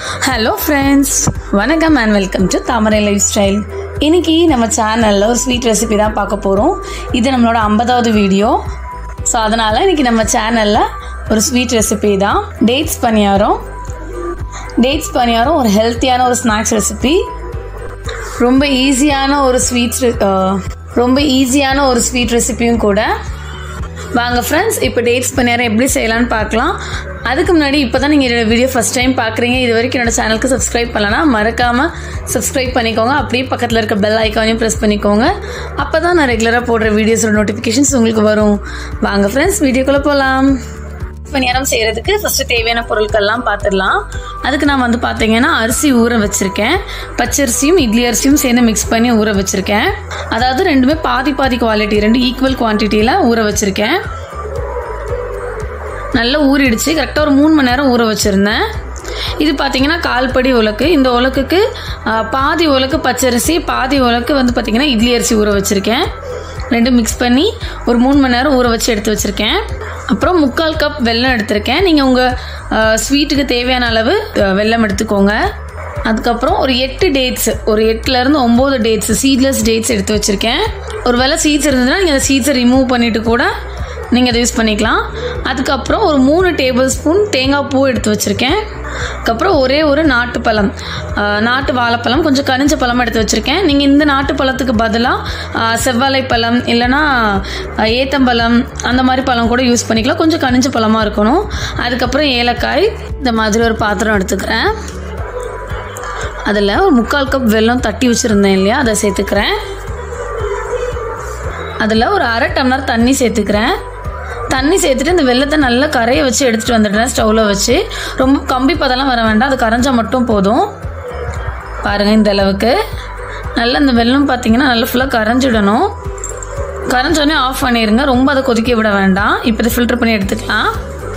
hello friends வணக்கம் and welcome to Thamarai lifestyle இன்னைக்கு நம்ம சேனலில் ஒரு ஸ்வீட் ரெசிபி தான் பார்க்க போகிறோம் இது நம்மளோட ஐம்பதாவது வீடியோ ஸோ அதனால் இன்னைக்கு நம்ம சேனலில் ஒரு ஸ்வீட் ரெசிபி தான் டேட்ஸ் பணியாரம் டேட்ஸ் பணியாரம் ஒரு ஹெல்த்தியான ஒரு ஸ்நாக்ஸ் ரெசிபி ரொம்ப ஈஸியான ஒரு ஸ்வீட்ஸ் ரொம்ப ஈஸியான ஒரு ஸ்வீட் ரெசிபியும் கூட வாங்க ஃப்ரெண்ட்ஸ் இப்போ டேட்ஸ் பணியாரம் எப்படி செய்யலாம்னு பார்க்கலாம் அதுக்கு முன்னாடி இப்போ தான் நீங்கள் என்னோட வீடியோ ஃபஸ்ட் டைம் பார்க்குறீங்க இது வரைக்கும் என்னோட சேனலுக்கு சப்ஸ்கிரைப் பண்ணலன்னா மறக்காமல் சப்ஸ்கிரைப் பண்ணிக்கோங்க அப்படியே பக்கத்தில் இருக்க பெல் ஐக்கானையும் ப்ரெஸ் பண்ணிக்கோங்க அப்போ தான் நான் ரெகுலராக போடுற வீடியோஸோட நோட்டிஃபிகேஷன்ஸ் உங்களுக்கு வரும் வாங்க ஃப்ரெண்ட்ஸ் வீடியோக்குள்ளே போகலாம் பணியாரம் செய்கிறதுக்கு ஃபஸ்ட்டு தேவையான பொருட்கள்லாம் பார்த்துடலாம் அதுக்கு நான் வந்து பார்த்தீங்கன்னா அரிசி ஊற வச்சுருக்கேன் பச்சரிசியும் இட்லி அரிசியும் சேர்ந்து மிக்ஸ் பண்ணி ஊற வச்சுருக்கேன் அதாவது ரெண்டுமே பாதி பாதி குவாலிட்டி ரெண்டு ஈக்குவல் குவான்டிட்டியில் ஊற வச்சுருக்கேன் நல்லா ஊறிடுச்சு கரெக்டாக ஒரு மூணு மணி நேரம் ஊற வச்சுருந்தேன் இது பார்த்தீங்கன்னா கால்படி உலக்கு இந்த உலக்குக்கு ஆ, பாதி உலக்கு பச்சரிசி பாதி உலக்கு வந்து பார்த்தீங்கன்னா இட்லி அரிசி ஊற வச்சுருக்கேன் ரெண்டும் மிக்ஸ் பண்ணி ஒரு மூணு மணி நேரம் ஊற வச்சு எடுத்து வச்சுருக்கேன் அப்புறம் முக்கால் கப் வெல்லம் எடுத்திருக்கேன் நீங்கள் உங்கள் ஸ்வீட்டுக்கு தேவையான அளவு ஆ, வெல்லம் எடுத்துக்கோங்க அதுக்கப்புறம் ஒரு எட்டு டேட்ஸ் ஒரு எட்டுலேருந்து ஒம்பது டேட்ஸ் சீட்லெஸ் டேட்ஸ் எடுத்து வச்சுருக்கேன் ஒரு வேளை சீட்ஸ் இருந்ததுன்னா நீங்கள் அந்த சீட்ஸை ரிமூவ் பண்ணிவிட்டு கூட நீங்கள் அதை யூஸ் பண்ணிக்கலாம் அதுக்கப்புறம் ஒரு மூணு டேபிள் ஸ்பூன் தேங்காய் பூ எடுத்து வச்சுருக்கேன் அதுக்கப்புறம் ஒரே ஒரு நாட்டு பழம் ஆஹ் நாட்டு வாழைப்பழம் கொஞ்சம் கனிஞ்ச பழம் எடுத்து வச்சுருக்கேன் நீங்கள் இந்த நாட்டு பழத்துக்கு பதிலாக செவ்வாழை பழம் இல்லைன்னா ஆஹ் ஏத்தம்பழம் அந்த மாதிரி பழம் கூட யூஸ் பண்ணிக்கலாம் கொஞ்சம் கனிஞ்ச பழமாக இருக்கணும் அதுக்கப்புறம் ஏலக்காய் இந்த மாதிரி ஒரு பாத்திரம் எடுத்துக்கிறேன் அதில் ஒரு முக்கால் கப் வெல்லம் தட்டி வச்சுருந்தேன் இல்லையா அதை சேர்த்துக்கிறேன் அதில் ஒரு அரை டம்ளர் தண்ணி சேர்த்துக்கிறேன் தண்ணி சேர்த்துட்டு இந்த வெள்ளத்தை நல்லா கரைய வச்சு எடுத்துகிட்டு வந்துடுறேன் ஸ்டவ்வில் வச்சு ரொம்ப கம்பி பதெல்லாம் வர வேண்டாம் அது கரைஞ்சா மட்டும் போதும் பாருங்கள் இந்த அளவுக்கு நல்லா இந்த வெல்லம் பார்த்தீங்கன்னா நல்லா ஃபுல்லாக கரைஞ்சிடணும் கரைஞ்சோடனே ஆஃப் பண்ணிடுங்க ரொம்ப அதை கொதிக்க விட வேண்டாம் இப்போ இதை ஃபில்டர் பண்ணி எடுத்துக்கலாம்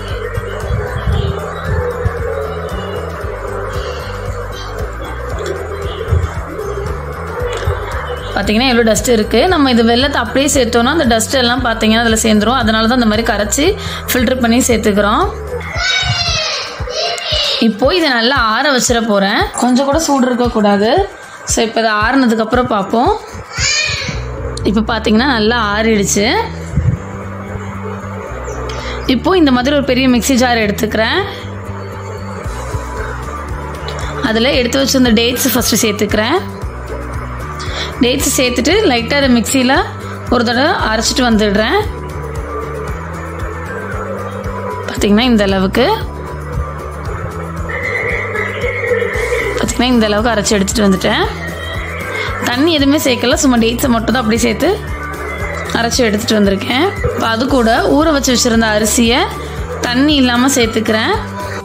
பார்த்தீங்கன்னா எவ்வளோ டஸ்ட் இருக்குது நம்ம இது வெள்ளத்தை அப்படியே சேர்த்தோன்னா அந்த டஸ்ட் எல்லாம் பார்த்தீங்கன்னா அதில் சேர்ந்துரும் அதனால தான் இந்த மாதிரி கரைச்சி ஃபில்டர் பண்ணி சேர்த்துக்கிறோம் இப்போ இதை நல்லா ஆற வச்சிட போகிறேன் கொஞ்சம் கூட சூடு இருக்கக்கூடாது ஸோ இப்போ இதை ஆறுனதுக்கப்புறம் பார்ப்போம் இப்போ பார்த்தீங்கன்னா நல்லா ஆறிடுச்சு இப்போ இந்த மாதிரி ஒரு பெரிய மிக்ஸி ஜார் எடுத்துக்கிறேன் அதில் எடுத்து வச்சிருந்த டேட்ஸ் ஃபஸ்ட்டு சேர்த்துக்கிறேன் டேட்ஸ் சேர்த்துட்டு லைட்டாக அதை மிக்சியில் ஒரு தடவை அரைச்சிட்டு வந்துடுறேன் பார்த்தீங்கன்னா இந்த அளவுக்கு பார்த்தீங்கன்னா இந்த அளவுக்கு அரைச்சி எடுத்துகிட்டு வந்துட்டேன் தண்ணி எதுவுமே சேர்க்கல சும்மா டேட்ஸை மட்டும் தான் அப்படியே சேர்த்து அரைச்சி எடுத்துகிட்டு வந்திருக்கேன் இப்போ அது கூட ஊற வச்சு வச்சுருந்த அரிசியை தண்ணி இல்லாமல் சேர்த்துக்கிறேன்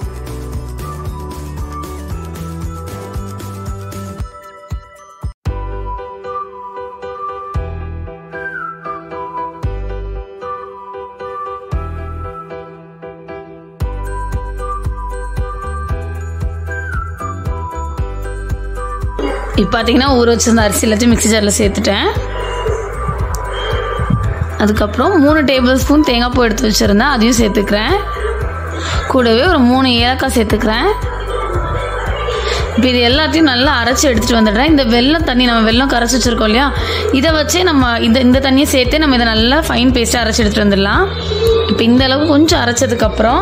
இப்போ பார்த்தீங்கன்னா ஊற வச்சிருந்த அரிசி எல்லாத்தையும் மிக்ஸி ஜாரில் சேர்த்துட்டேன் அதுக்கப்புறம் மூணு டேபிள் ஸ்பூன் தேங்காய் பூ எடுத்து வச்சுருந்தேன் அதையும் சேர்த்துக்கிறேன் கூடவே ஒரு மூணு ஏலக்காய் சேர்த்துக்கிறேன் இப்போ இது எல்லாத்தையும் நல்லா அரைச்சி எடுத்துகிட்டு வந்துடுறேன் இந்த வெள்ளம் தண்ணி நம்ம வெள்ளம் கரைச்சி வச்சுருக்கோம் இல்லையா இதை வச்சே நம்ம இந்த இந்த தண்ணியை சேர்த்தே நம்ம இதை நல்லா ஃபைன் பேஸ்ட்டாக அரைச்சி எடுத்துகிட்டு வந்துடலாம் இப்போ இந்த அளவு கொஞ்சம் அரைச்சதுக்கப்புறம்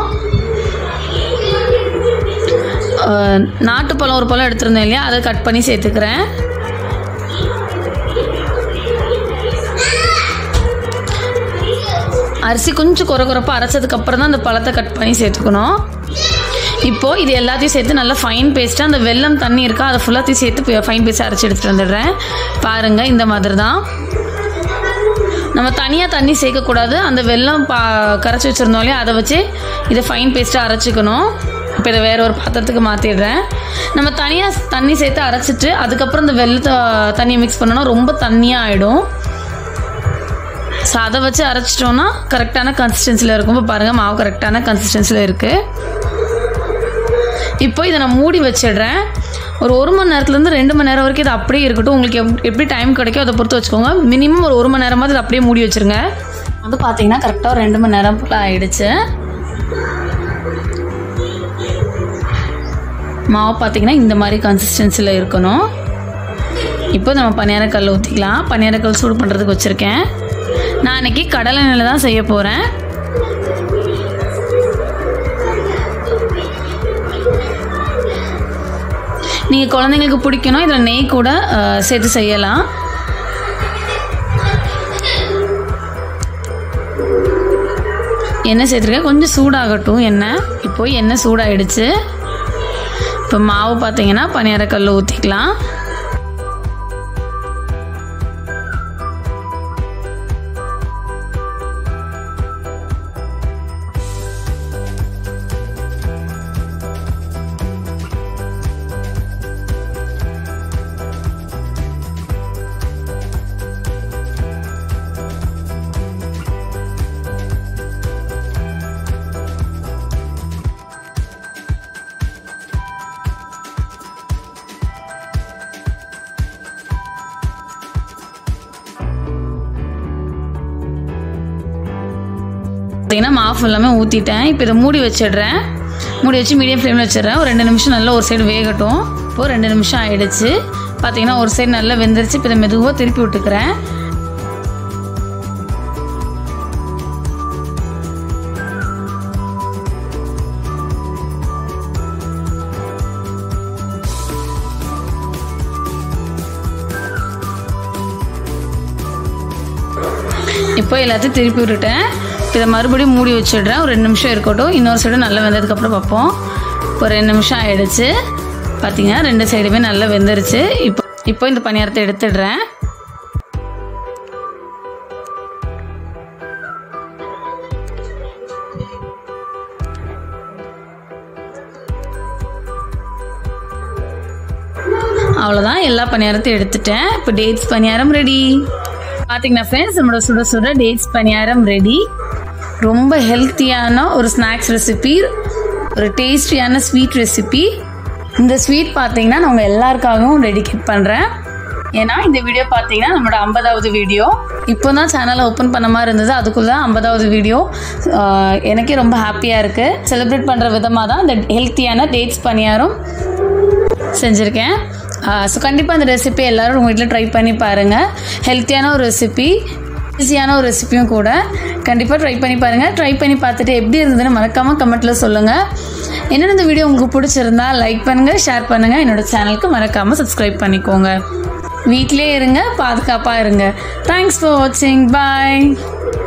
அஹ், நாட்டுப்பழம் ஒரு பழம் எடுத்திருந்தேன் இல்லையா அதை கட் பண்ணி சேர்த்துக்கிறேன் அரிசி கொஞ்சம் குறை குறைப்பாக அரைச்சதுக்கு அப்புறம் தான் அந்த பழத்தை கட் பண்ணி சேர்த்துக்கணும் இப்போது இது எல்லாத்தையும் சேர்த்து நல்லா ஃபைன் பேஸ்ட்டாக அந்த வெல்லம் தண்ணி இருக்கா அதை ஃபுல்லாத்தையும் சேர்த்து ஃபைன் பேஸ்ட்டாக அரைச்சி எடுத்துகிட்டு வந்துடுறேன் பாருங்கள் இந்த மாதிரி தான் நம்ம தனியாக தண்ணி சேர்க்கக்கூடாது அந்த வெல்லம் பா கரைச்சி வச்சுருந்தோம் இல்லையா அதை வச்சு இதை ஃபைன் பேஸ்ட்டாக அரைச்சிக்கணும் இப்போ இதை வேற ஒரு பாத்திரத்துக்கு மாற்றிடுறேன் நம்ம தனியாக தண்ணி சேர்த்து அரைச்சிட்டு அதுக்கப்புறம் இந்த வெள்ளத்தை தண்ணியை மிக்ஸ் பண்ணோன்னா ரொம்ப தண்ணியாக ஆகிடும் ஸோ அதை வச்சு அரைச்சிட்டோன்னா கரெக்டான கன்சிஸ்டன்சியில் இருக்கும் இப்போ பாருங்கள் மாவு கரெக்டான கன்சிஸ்டன்சியில் இருக்குது இப்போ இதை நான் மூடி வச்சிடுறேன் ஒரு ஒரு மணி நேரத்துலேருந்து ரெண்டு மணி நேரம் வரைக்கும் இது அப்படியே இருக்கட்டும் உங்களுக்கு எப் எப்படி டைம் கிடைக்கோ அதை பொறுத்து வச்சுக்கோங்க மினிமம் ஒரு ஒரு மணி நேரமாவது இது அப்படியே மூடி வச்சிருங்க வந்து பார்த்தீங்கன்னா கரெக்டாக ஒரு ரெண்டு மணி நேரம் போல் ஆயிடுச்சு மாவு பார்த்தீங்கன்னா இந்த மாதிரி கன்சிஸ்டன்சியில் இருக்கணும் இப்போ நம்ம பணியாரக்கல் ஊற்றிக்கலாம் பணியாரக்கல் சூடு பண்ணுறதுக்கு வச்சுருக்கேன் நான் அன்றைக்கி கடலை எண்ணெயில் தான் செய்ய போகிறேன் நீங்கள் குழந்தைங்களுக்கு பிடிக்கணும் இதில் நெய் கூட அஹ், சேர்த்து செய்யலாம் எண்ணெய் சேர்த்துருக்கேன் கொஞ்சம் சூடாகட்டும் எண்ணெய் இப்போ எண்ணெய் சூடாயிடுச்சு இப்போ மாவு பார்த்தீங்கன்னா பணியாரக்கல்ல ஊற்றிக்கலாம் பார்த்தீங்கன்னா மாவு ஃபுல்லாமே ஊற்றிட்டேன் இப்போ இதை மூடி வச்சிடுறேன் மூடி வச்சு மீடியம் ஃப்ளேமில் வச்சிடுறேன் ஒரு ரெண்டு நிமிஷம் நல்லா ஒரு சைடு வேகட்டும் இப்போது ரெண்டு நிமிஷம் ஆயிடுச்சு பார்த்தீங்கன்னா ஒரு சைடு நல்லா வெந்துருச்சு இப்போ இதை மெதுவாக திருப்பி விட்டுக்கிறேன் இப்போ எல்லாத்தையும் திருப்பி விட்டுட்டேன் இப்போ இதை மறுபடியும் மூடி வச்சிடுறேன் ஒரு ரெண்டு நிமிஷம் இருக்கட்டும் இன்னொரு சைடு நல்லா வெந்ததுக்கப்புறம் பார்ப்போம் ஒரு ரெண்டு நிமிஷம் ஆயிடுச்சு பார்த்தீங்கன்னா ரெண்டு சைடுமே நல்லா வெந்துருச்சு இப்போ இப்போ இந்த பணியாரத்தை எடுத்துடுறேன் அவ்வளோதான் எல்லா பணியாரத்தையும் எடுத்துட்டேன் இப்போ டேட்ஸ் பணியாரம் ரெடி பார்த்தீங்கன்னா ஃப்ரெண்ட்ஸ் நம்மளோட சுட சுட டேட்ஸ் பணியாரம் ரெடி ரொம்ப ஹெல்த்தியான ஒரு ஸ்நாக்ஸ் ரெசிபி ஒரு டேஸ்டியான ஸ்வீட் ரெசிபி இந்த ஸ்வீட் பார்த்தீங்கன்னா நான் உங்கள் எல்லாருக்காகவும் டெடிகேட் பண்ணுறேன் ஏன்னா இந்த வீடியோ பார்த்தீங்கன்னா நம்மளோட ஐம்பதாவது வீடியோ இப்போ தான் சேனலை ஓப்பன் பண்ண மாதிரி இருந்தது அதுக்குள்ள தான் ஐம்பதாவது வீடியோ எனக்கே ரொம்ப ஹாப்பியாக இருக்குது செலிப்ரேட் பண்ணுற விதமாக தான் இந்த ஹெல்த்தியான டேட்ஸ் பணியாரம் செஞ்சுருக்கேன் ஸோ கண்டிப்பாக அந்த ரெசிபி எல்லோரும் உங்கள் வீட்டில் ட்ரை பண்ணி பாருங்கள் ஹெல்த்தியான ஒரு ரெசிபி ஈஸியான ஒரு ரெசிபியும் கூட கண்டிப்பாக ட்ரை பண்ணி பாருங்கள் ட்ரை பண்ணி பார்த்துட்டு எப்படி இருந்ததுன்னு மறக்காமல் கமெண்ட்டில் சொல்லுங்கள் என்னென்ன இந்த வீடியோ உங்களுக்கு பிடிச்சிருந்தா லைக் பண்ணுங்கள் ஷேர் பண்ணுங்கள் என்னோடய சேனலுக்கு மறக்காமல் சப்ஸ்கிரைப் பண்ணிக்கோங்க வீட்டிலே இருங்க பாதுகாப்பாக இருங்க தேங்க்ஸ் ஃபார் வாட்சிங் பாய்